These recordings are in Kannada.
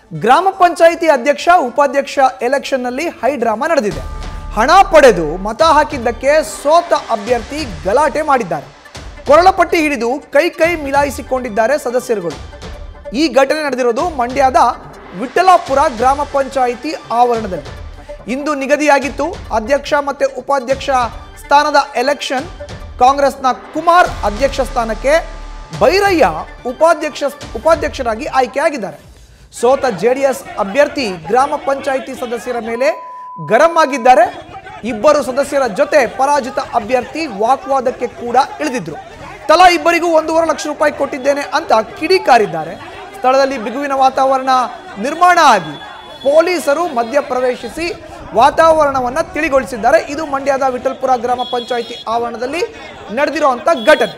ಗ್ರಾಮ ಪಂಚಾಯಿತಿ ಅಧ್ಯಕ್ಷ ಉಪಾಧ್ಯಕ್ಷ ಎಲೆಕ್ಷನ್ನಲ್ಲಿ ಹೈ ಡ್ರಾಮಾ ನಡೆದಿದೆ ಹಣ ಪಡೆದು ಮತ ಹಾಕಿದ್ದಕ್ಕೆ ಸೋತ ಅಭ್ಯರ್ಥಿ ಗಲಾಟೆ ಮಾಡಿದ್ದಾರೆ ಕೊರಳಪಟ್ಟಿ ಹಿಡಿದು ಕೈ ಕೈ ಮಿಲಾಯಿಸಿಕೊಂಡಿದ್ದಾರೆ ಸದಸ್ಯರುಗಳು ಈ ಘಟನೆ ನಡೆದಿರೋದು ಮಂಡ್ಯದ ವಿಠಲಾಪುರ ಗ್ರಾಮ ಪಂಚಾಯಿತಿ ಆವರಣದಲ್ಲಿ ಇಂದು ನಿಗದಿಯಾಗಿತ್ತು ಅಧ್ಯಕ್ಷ ಮತ್ತು ಉಪಾಧ್ಯಕ್ಷ ಸ್ಥಾನದ ಎಲೆಕ್ಷನ್ ಕಾಂಗ್ರೆಸ್ನ ಕುಮಾರ್ ಅಧ್ಯಕ್ಷ ಸ್ಥಾನಕ್ಕೆ ಭೈರಯ್ಯ ಉಪಾಧ್ಯಕ್ಷ ಉಪಾಧ್ಯಕ್ಷರಾಗಿ ಆಯ್ಕೆಯಾಗಿದ್ದಾರೆ ಸೋತ ಜೆಡಿಎಸ್ ಅಭ್ಯರ್ಥಿ ಗ್ರಾಮ ಪಂಚಾಯಿತಿ ಸದಸ್ಯರ ಮೇಲೆ ಗರಂ ಆಗಿದ್ದಾರೆ ಇಬ್ಬರು ಸದಸ್ಯರ ಜೊತೆ ಪರಾಜಿತ ಅಭ್ಯರ್ಥಿ ವಾಗ್ವಾದಕ್ಕೆ ಕೂಡ ಇಳಿದಿದ್ರು ತಲಾ ಇಬ್ಬರಿಗೂ ಒಂದೂವರೆ ಲಕ್ಷ ರೂಪಾಯಿ ಕೊಟ್ಟಿದ್ದೇನೆ ಅಂತ ಕಿಡಿಕಾರಿದ್ದಾರೆ ಸ್ಥಳದಲ್ಲಿ ಬಿಗುವಿನ ವಾತಾವರಣ ನಿರ್ಮಾಣ ಆಗಿ ಪೊಲೀಸರು ಮಧ್ಯಪ್ರವೇಶಿಸಿ ವಾತಾವರಣವನ್ನ ತಿಳಿಗೊಳಿಸಿದ್ದಾರೆ ಇದು ಮಂಡ್ಯದ ವಿಠಲ್ಪುರ ಗ್ರಾಮ ಪಂಚಾಯಿತಿ ಆವರಣದಲ್ಲಿ ನಡೆದಿರುವಂತ ಘಟನೆ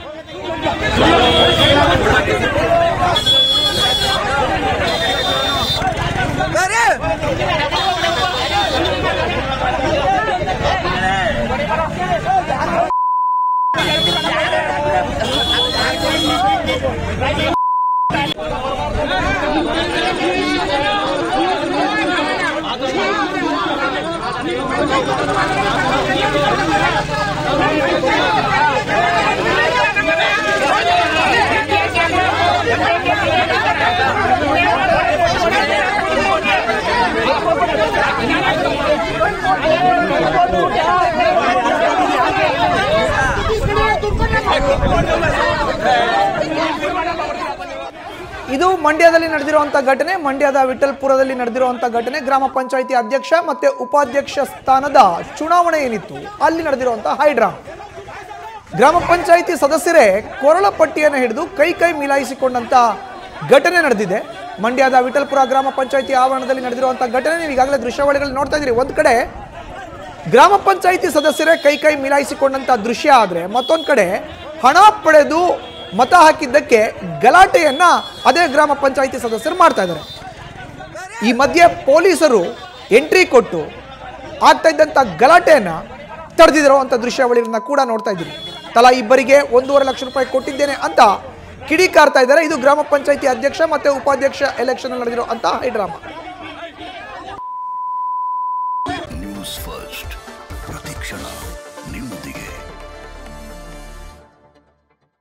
ಇದು ಮಂಡ್ಯದಲ್ಲಿ ನಡೆದಿರುವಂತ ಘಟನೆ ಮಂಡ್ಯದ ವಿಠಲ್ಪುರದಲ್ಲಿ ನಡೆದಿರುವಂತ ಘಟನೆ ಗ್ರಾಮ ಪಂಚಾಯಿತಿ ಅಧ್ಯಕ್ಷ ಮತ್ತೆ ಉಪಾಧ್ಯಕ್ಷ ಸ್ಥಾನದ ಚುನಾವಣೆ ಏನಿತ್ತು ಅಲ್ಲಿ ನಡೆದಿರುವಂತ ಹೈಡ್ರಾಮ್ ಗ್ರಾಮ ಪಂಚಾಯಿತಿ ಸದಸ್ಯರೇ ಕೊರಳ ಪಟ್ಟಿಯನ್ನು ಹಿಡಿದು ಕೈ ಕೈ ಮಿಲಾಯಿಸಿಕೊಂಡಂತ ಘಟನೆ ನಡೆದಿದೆ ಮಂಡ್ಯದ ವಿಠಲ್ಪುರ ಗ್ರಾಮ ಪಂಚಾಯಿತಿ ಆವರಣದಲ್ಲಿ ನಡೆದಿರುವಂತ ಘಟನೆ ನೀವು ಈಗಾಗಲೇ ದೃಶ್ಯಾವಳಿಗಳು ನೋಡ್ತಾ ಇದ್ದೀರಿ ಒಂದ್ ಕಡೆ ಗ್ರಾಮ ಪಂಚಾಯಿತಿ ಸದಸ್ಯರೇ ಕೈ ಕೈ ಮಿಲಾಯಿಸಿಕೊಂಡಂತ ದೃಶ್ಯ ಆದ್ರೆ ಮತ್ತೊಂದ್ ಕಡೆ ಹಣ ಪಡೆದು ಮತ ಹಾಕಿದ್ದಕ್ಕೆ ಗಲಾಟೆಯನ್ನ ಅದೇ ಗ್ರಾಮ ಪಂಚಾಯಿತಿ ಸದಸ್ಯರು ಮಾಡ್ತಾ ಇದ್ದಾರೆ ಈ ಮಧ್ಯೆ ಪೊಲೀಸರು ಎಂಟ್ರಿ ಕೊಟ್ಟು ಆಗ್ತಾ ಇದ್ದಂಥ ಗಲಾಟೆಯನ್ನ ತಡೆದಿರುವಂಥ ದೃಶ್ಯಾವಳಿಗಳನ್ನ ಕೂಡ ನೋಡ್ತಾ ಇದ್ದೀರಿ ತಲಾ ಇಬ್ಬರಿಗೆ ಒಂದೂವರೆ ಲಕ್ಷ ರೂಪಾಯಿ ಕೊಟ್ಟಿದ್ದೇನೆ ಅಂತ ಕಿಡಿಕಾರ್ತಾ ಇದ್ದಾರೆ ಇದು ಗ್ರಾಮ ಪಂಚಾಯಿತಿ ಅಧ್ಯಕ್ಷ ಮತ್ತೆ ಉಪಾಧ್ಯಕ್ಷ ಎಲೆಕ್ಷನ್ ನಡೆದಿರೋ ಅಂತ ಹೈಡ್ರಾಮಾ